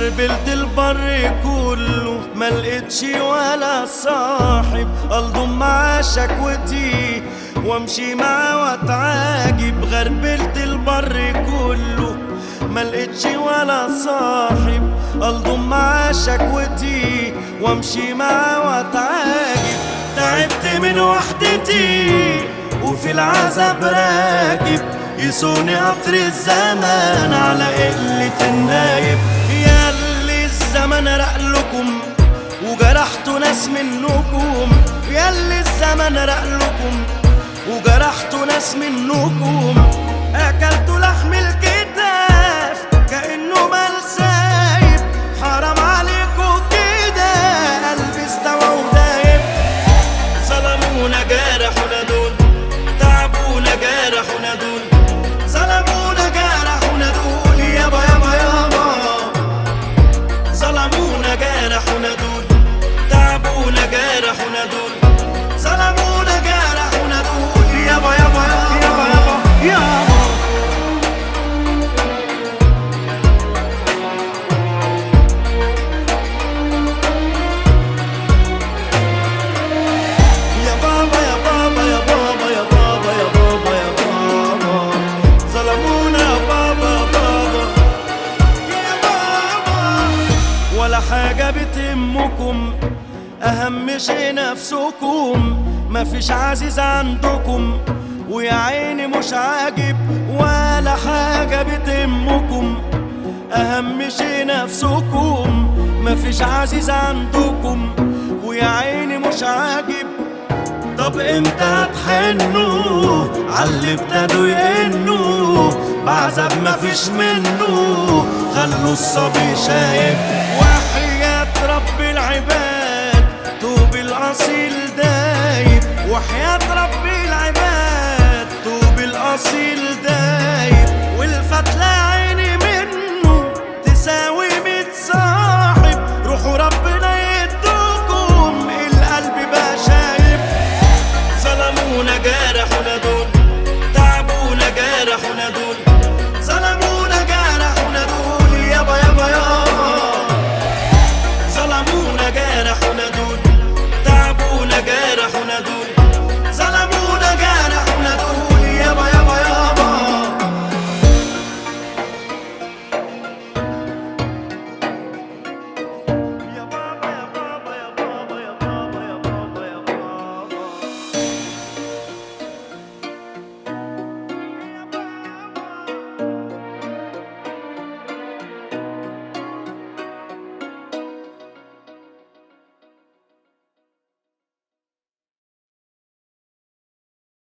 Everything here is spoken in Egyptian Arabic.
غربلت البر كله ما لقيتش ولا صاحب الضم مع شكوتي وامشي معاه واتعاجب غربلت البر كله ما لقيتش ولا صاحب الضم مع شكوتي وامشي معاه واتعاجب تعبت من وحدتي وفي العذاب راكب يسوني قطر الزمان على قلة النايب يا اللي الزمن رقلكم وجرحتوا ناس منكم يا اللي الزمن رقلكم وجرحتوا ناس منكم اكلتوا لحم الكتاف كانه مال سايب حرام عليكم كده قلبي استوى ودايب ظلمونا جرحونا دول تعبونا جرحونا دول ظلمونا جرحونا دول يابا يابا يابا ظلمونا جرحونا دول تعبونا جرحونا دول ظلمونا جرحونا دول يابا يابا يابا يابا يابا يا بابا يا بابا يا بابا يا بابا يا بابا يا بابا ظلمونا يا بابا يا بابا يا بابا ولا حاجة بتهمكم أهم شيء نفسكم مفيش عزيز عندكم ويا عيني مش عاجب ولا حاجة بتهمكم أهم شيء نفسكم مفيش عزيز عندكم ويا عيني مش عاجب طب امتى هتحنوا عاللي ابتدوا يئنوا بعذاب مفيش منه خلوا الصبي شايب وحياة رب العباد توب الأصيل دايب وحياة